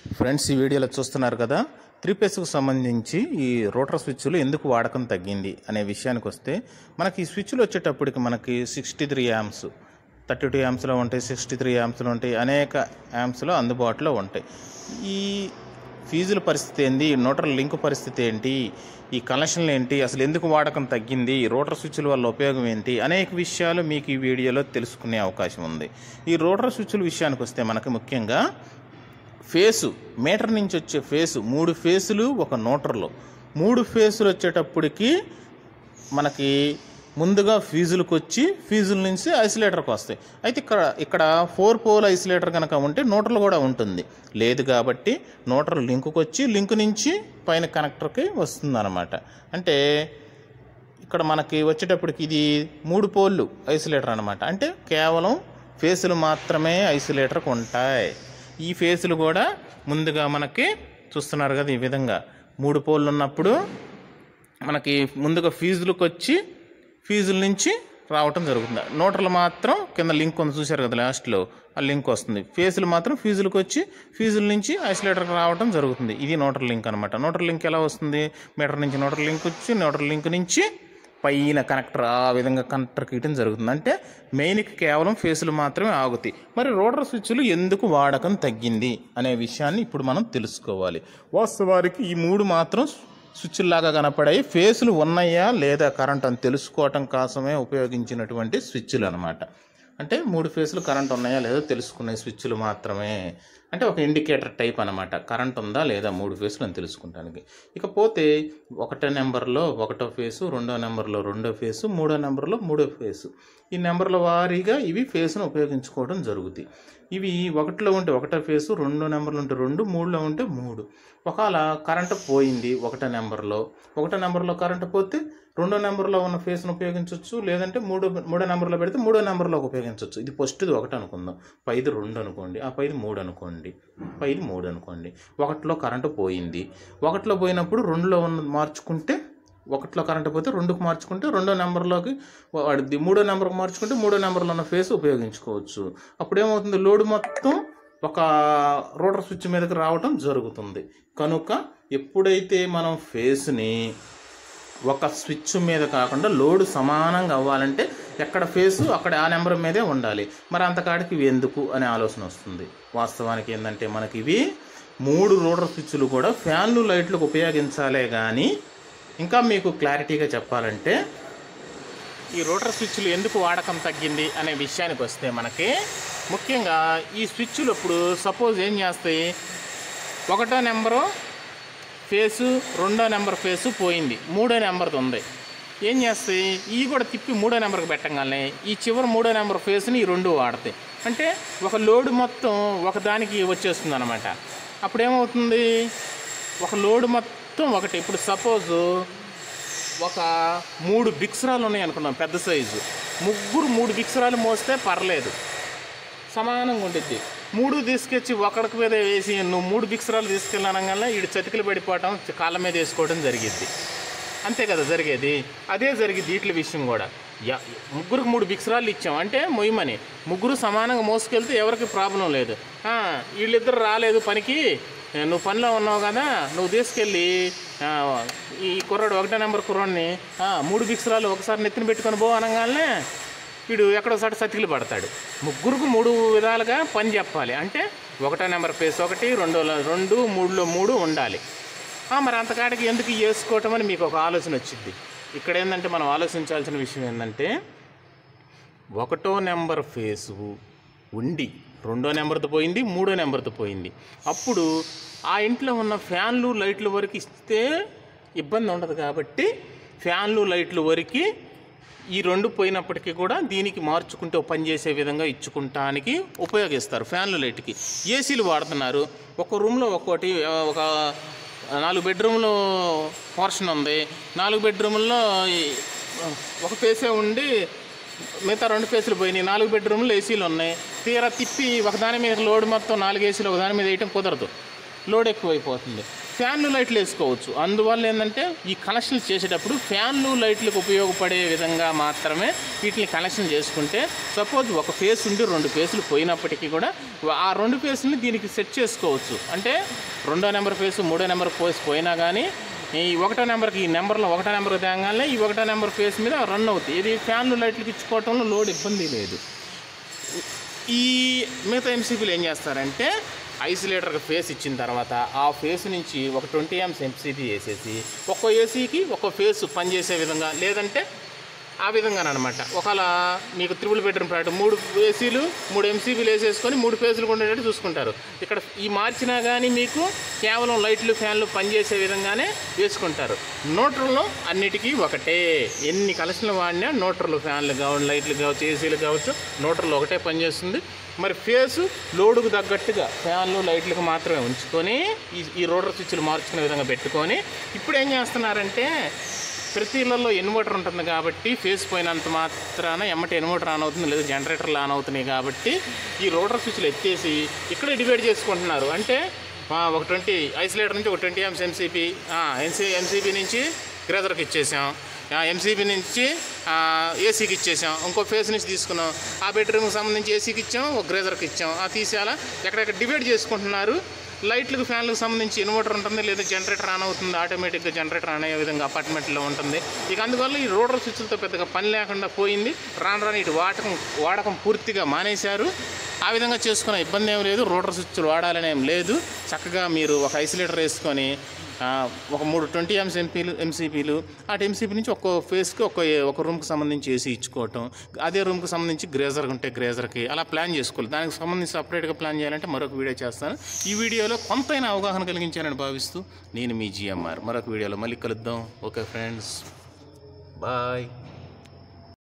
friends ఈ వీడియోలో చూస్తున్నారు కదా త్రీ కు సంబంధించి ఈ రోటర్ స్విచ్లు ఎందుకు వాడకం తగ్గింది అనే విషయానికి వస్తే మనకి ఈ స్విచ్లు వచ్చేటప్పటికి మనకి sixty three amps thirty two యామ్స్లో ఉంటాయి సిక్స్టీ త్రీ యామ్స్లో ఉంటాయి అనేక యామ్స్లో అందుబాటులో ఉంటాయి ఈ ఫీజుల పరిస్థితి ఏంటి ఈ నోటర్ లింక్ పరిస్థితి ఏంటి ఈ కనెక్షన్లు ఏంటి అసలు ఎందుకు వాడకం తగ్గింది ఈ రోటర్ స్విచ్ల వల్ల ఉపయోగం ఏంటి అనేక విషయాలు మీకు ఈ వీడియోలో తెలుసుకునే అవకాశం ఉంది ఈ రోటర్ స్విచ్ల విషయానికి వస్తే మనకి ముఖ్యంగా ఫేసు మీటర్ నుంచి వచ్చే ఫేసు మూడు ఫేసులు ఒక నోటర్లో మూడు ఫేసులు వచ్చేటప్పటికి మనకి ముందుగా ఫీజులకు వచ్చి ఫీజుల నుంచి ఐసోలేటర్కి వస్తాయి అయితే ఇక్కడ ఇక్కడ ఫోర్ పోల్ ఐసోలేటర్ కనుక ఉంటే నోటర్లు కూడా ఉంటుంది లేదు కాబట్టి నోటర్ లింకుకి వచ్చి లింక్ నుంచి పైన కనెక్టర్కి వస్తుంది అనమాట అంటే ఇక్కడ మనకి వచ్చేటప్పటికి ఇది మూడు పోళ్ళు ఐసోలేటర్ అనమాట అంటే కేవలం ఫేసులు మాత్రమే ఐసోలేటర్కి ఉంటాయి ఈ ఫేసులు కూడా ముందుగా మనకి చూస్తున్నారు కదా ఈ విధంగా మూడు పోళ్ళు ఉన్నప్పుడు మనకి ముందుగా ఫీజులకు వచ్చి ఫీజుల నుంచి రావటం జరుగుతుంది నోటర్లు మాత్రం కింద లింక్ ఉంది చూశారు కదా లాస్ట్లో ఆ లింక్ వస్తుంది ఫేజులు మాత్రం ఫీజులకు వచ్చి ఫీజుల నుంచి ఐసోలేటర్కి రావటం జరుగుతుంది ఇది నోటర్ లింక్ అనమాట నోటర్ లింక్ ఎలా వస్తుంది మీటర్ నుంచి నోటర్ లింక్ వచ్చి నోటర్ లింక్ నుంచి పైన కనెక్టర్ ఆ విధంగా కనెక్టర్కి ఇయటం జరుగుతుంది అంటే మెయిన్కి కేవలం ఫేసులు మాత్రమే ఆగుతాయి మరి రోటర్ స్విచ్లు ఎందుకు వాడకం తగ్గింది అనే విషయాన్ని ఇప్పుడు మనం తెలుసుకోవాలి వాస్తవానికి ఈ మూడు మాత్రం స్విచ్లాగా కనపడాయి ఫేసులు ఉన్నాయా లేదా కరెంట్ అని తెలుసుకోవటం కోసమే ఉపయోగించినటువంటి స్విచ్లు అనమాట అంటే మూడు ఫేసులు కరెంట్ ఉన్నాయా లేదో తెలుసుకునే స్విచ్లు మాత్రమే అంటే ఒక ఇండికేటర్ టైప్ అనమాట కరెంట్ ఉందా లేదా మూడు ఫేసులు అని తెలుసుకుంటానికి ఇకపోతే ఒకటో నెంబర్లో ఒకటో ఫేసు రెండో నెంబర్లో రెండో ఫేసు మూడో నెంబర్లో మూడో ఫేసు ఈ నెంబర్ల వారీగా ఇవి ఫేస్ను ఉపయోగించుకోవడం జరుగుతాయి ఇవి ఒకటిలో ఉంటే ఒకటో ఫేసు రెండో నెంబర్లో ఉంటే రెండు మూడులో ఉంటే మూడు ఒకవేళ కరెంటు పోయింది ఒకటో నెంబర్లో ఒకటో నెంబర్లో కరెంటు పోతే రెండో నెంబర్లో ఉన్న ఫేస్ను ఉపయోగించవచ్చు లేదంటే మూడో మూడో నెంబర్లో పెడితే మూడో నెంబర్లో ఉపయోగించవచ్చు ఇది ఫస్ట్ది ఒకటి అనుకుందాం పైది రెండు అనుకోండి ఆ పైది మూడు అనుకోండి పైది మూడు అనుకోండి ఒకటిలో కరెంటు పోయింది ఒకటిలో పోయినప్పుడు రెండులో ఉన్న మార్చుకుంటే ఒకటిలో కరెంట్ పోతే రెండుకు మార్చుకుంటే రెండో నెంబర్లోకి వాడిది మూడో నెంబర్కి మార్చుకుంటే మూడో నెంబర్లో ఉన్న ఫేస్ ఉపయోగించుకోవచ్చు అప్పుడు ఏమవుతుంది లోడ్ మొత్తం ఒక రోటర్ స్విచ్ మీదకి రావటం జరుగుతుంది కనుక ఎప్పుడైతే మనం ఫేస్ని ఒక స్విచ్ మీద కాకుండా లోడ్ సమానంగా అవ్వాలంటే ఎక్కడ ఫేసు అక్కడ ఆ నెంబర్ మీదే ఉండాలి మరి అంతకాడికి ఇవి ఎందుకు అనే ఆలోచన వస్తుంది వాస్తవానికి ఏంటంటే మనకి ఇవి మూడు రోటర్ స్విచ్లు కూడా ఫ్యాన్లు లైట్లకు ఉపయోగించాలే కానీ ఇంకా మీకు క్లారిటీగా చెప్పాలంటే ఈ రోటర్ స్విచ్లు ఎందుకు వాడకం తగ్గింది అనే విషయానికి వస్తే మనకి ముఖ్యంగా ఈ స్విచ్లు ఇప్పుడు సపోజ్ ఏం చేస్తాయి ఒకటో నెంబరు ఫేసు రెండో నెంబర్ ఫేసు పోయింది మూడో నెంబర్ది ఉంది ఏం చేస్తాయి ఇవి కూడా తిప్పి మూడో నెంబర్కి పెట్టగానే ఈ చివరి మూడో నెంబర్ ఫేస్ని ఈ రెండు వాడతాయి అంటే ఒక లోడ్ మొత్తం ఒకదానికి వచ్చేస్తుంది అనమాట అప్పుడు ఏమవుతుంది ఒక లోడ్ మొత్తం ఒకటి ఇప్పుడు సపోజు ఒక మూడు బిక్సరాలు ఉన్నాయి అనుకున్నాం పెద్ద సైజు ముగ్గురు మూడు బిక్సరాలు మోస్తే పర్లేదు సమానంగా ఉండిద్ది మూడు తీసుకొచ్చి ఒకడికి మీద వేసి నువ్వు మూడు బిక్సరాలు తీసుకెళ్ళనగానే ఈడు చతికిలు పడిపోవటం కాళ్ళ మీద వేసుకోవడం జరిగిద్ది అంతే కదా జరిగేది అదే జరిగింది వీటి విషయం కూడా యా ముగ్గురికి మూడు బిక్సరాలు ఇచ్చాం అంటే మొయ్యమని ముగ్గురు సమానంగా మోసుకెళ్తే ఎవరికి ప్రాబ్లం లేదు ఆ, వీళ్ళిద్దరు రాలేదు పనికి నువ్వు పనిలో ఉన్నావు కదా నువ్వు తీసుకెళ్ళి ఆ, ఈ కుర్రాడు ఒకటో నెంబర్ కుర్రాడిని ఆ, మూడు బిక్సరాలు ఒకసారి నెత్తిన పెట్టుకొని పో అనగానే వీడు ఎక్కడోసారి సతికిలు పడతాడు ముగ్గురికి మూడు విధాలుగా పని చెప్పాలి అంటే ఒకటో నెంబర్ ఫేస్ ఒకటి రెండో రెండు మూడులో మూడు ఉండాలి ఆ, మరి అంతకాడికి ఎందుకు వేసుకోవటం అని మీకు ఒక ఆలోచన వచ్చింది ఇక్కడ ఏంటంటే మనం ఆలోచించాల్సిన విషయం ఏంటంటే ఒకటో నెంబర్ ఫేసు ఉండి రెండో నెంబర్తో పోయింది మూడో నెంబర్తో పోయింది అప్పుడు ఆ ఇంట్లో ఉన్న ఫ్యాన్లు లైట్ల వరకు ఇస్తే ఇబ్బంది ఉండదు కాబట్టి ఫ్యాన్లు లైట్ల వరకు ఈ రెండు పోయినప్పటికీ కూడా దీనికి మార్చుకుంటే పనిచేసే విధంగా ఇచ్చుకుంటానికి ఉపయోగిస్తారు ఫ్యాన్లు లైట్కి ఏసీలు వాడుతున్నారు ఒక రూమ్లో ఒక్కోటి ఆ, ఒక నాలుగు బెడ్రూమ్లో పోర్షన్ ఉంది నాలుగు బెడ్రూమ్లో ఈ- ఒక ఫేసే ఉండి మిగతా రెండు ఫేసులు పోయినాయి నాలుగు బెడ్రూమ్లు ఏసీలు ఉన్నాయి తీరా తిప్పి ఒకదాని మీద లోడ్ మొత్తం నాలుగు ఏసీలు ఒకదాని మీద వేయటం కుదరదు లోడ్ ఎక్కువైపోతుంది ఫ్యాన్లు లైట్లు వేసుకోవచ్చు అందువల్ల ఏంటంటే ఈ కనెక్షన్ చేసేటప్పుడు ఫ్యాన్లు లైట్లకు ఉపయోగపడే విధంగా మాత్రమే వీటిని కనెక్షన్ చేసుకుంటే సపోజ్ ఒక ఫేస్ ఉండి రెండు ఫేసులు పోయినప్పటికీ కూడా ఆ రెండు ఫేస్ని దీనికి సెట్ చేసుకోవచ్చు అంటే రెండో నెంబర్ ఫేస్ మూడో నెంబర్ ఫేస్ పోయినా కానీ ఈ ఒకటో నెంబర్కి ఈ నెంబర్లో ఒకటో నెంబర్ తేగానే ఈ ఒకటో నెంబర్ ఫేస్ మీద రన్ అవుతాయి ఇది ఫ్యాన్లు లైట్లకి ఇచ్చుకోవటంలో లోడ్ ఇబ్బంది లేదు ఈ మిగతా ఎంసీపీలు ఏం చేస్తారంటే ఐసోలేటర్కి ఫేస్ ఇచ్చిన తర్వాత ఆ ఫేస్ నుంచి ఒక ట్వంటీ ఎంస్ ఎంసీపీ వేసేసి ఒక్కో ఏసీకి ఒక్కో ఫేస్ పనిచేసే విధంగా లేదంటే ఆ విధంగానమాట ఒకవేళ మీకు త్రిబుల్ బెడ్రూమ్ ఫ్లాట్ మూడు ఏసీలు మూడు ఎంసీబీలు వేసేసుకొని మూడు ఫేజులు ఉండేటట్టు చూసుకుంటారు ఇక్కడ ఈ మార్చినా కానీ మీకు కేవలం లైట్లు ఫ్యాన్లు పనిచేసే విధంగానే వేసుకుంటారు నోట్రుల్లో అన్నిటికీ ఒకటే ఎన్ని కలెక్షన్లు వాడినా నోట్రులు ఫ్యాన్లు కావచ్చు లైట్లు కావచ్చు ఏసీలు కావచ్చు నోట్రులు ఒకటే పనిచేస్తుంది మరి ఫేసు లోడుకు తగ్గట్టుగా ఫ్యాన్లు లైట్లకు మాత్రమే ఉంచుకొని ఈ ఈ రోటర్ స్విచ్లు మార్చుకునే విధంగా పెట్టుకొని ఇప్పుడు ఏం చేస్తున్నారంటే ప్రతి ఇళ్లలో ఇన్వర్టర్ ఉంటుంది కాబట్టి ఫేస్ పోయినంత మాత్రాన ఎమ్మటి ఇన్వర్టర్ ఆన్ అవుతుంది లేదా జనరేటర్లు ఆన్ అవుతున్నాయి కాబట్టి ఈ రోటర్ స్విచ్లు ఎత్తేసి ఇక్కడే డివైడ్ చేసుకుంటున్నారు అంటే ఆ, ఒక ట్వంటీ ఐసోలేటర్ నుంచి ఒక ట్వంటీ ఎంస్ ఎంసీపీ ఎన్సీ ఎంసీబీ నుంచి గ్రేజర్కి ఇచ్చేసాం ఎంసీబీ నుంచి ఆ, ఏసీకి ఇచ్చేసాం ఇంకో ఫేస్ నుంచి తీసుకున్నాం ఆ బెడ్రూమ్కి సంబంధించి ఏసీకి ఇచ్చాం ఒక గ్రేజర్కి ఇచ్చాం ఆ తీసేయాలా ఎక్కడెక్కడ డివైడ్ చేసుకుంటున్నారు లైట్లకు ఫ్యాన్లకు సంబంధించి ఇన్వర్టర్ ఉంటుంది లేదా జనరేటర్ ఆన్ అవుతుంది ఆటోమేటిక్గా జనరేటర్ ఆన్ అయ్యే విధంగా అపార్ట్మెంట్లో ఉంటుంది ఇక అందువల్ల ఈ రోడర్ స్విచ్లతో పెద్దగా పని లేకుండా పోయింది రాను రాను ఇటు వాడకం వాడకం పూర్తిగా మానేశారు ఆ విధంగా చేసుకునే ఇబ్బంది ఏం లేదు రోడర్ స్విచ్లు వాడాలని ఏం లేదు చక్కగా మీరు ఒక ఐసోలేటర్ వేసుకొని ఆ, ఒక మూడు ట్వంటీ ఎంస్ ఎంపీలు ఎంసీపీలు అటు ఎంసీపీ నుంచి ఒక్కో ఫేస్కి ఒక ఒక రూమ్కి సంబంధించి ఏసీ ఇచ్చుకోవటం అదే రూమ్కి సంబంధించి గ్రేజర్ ఉంటే గ్రేజర్కి అలా ప్లాన్ చేసుకోవాలి దానికి సంబంధించి సపరేట్గా ప్లాన్ చేయాలంటే మరొక వీడియో చేస్తాను ఈ వీడియోలో కొంతైనా అవగాహన కలిగించానని భావిస్తూ నేను మీ జిఎంఆర్ మరొక వీడియోలో మళ్ళీ కలుద్దాం ఓకే ఫ్రెండ్స్ బాయ్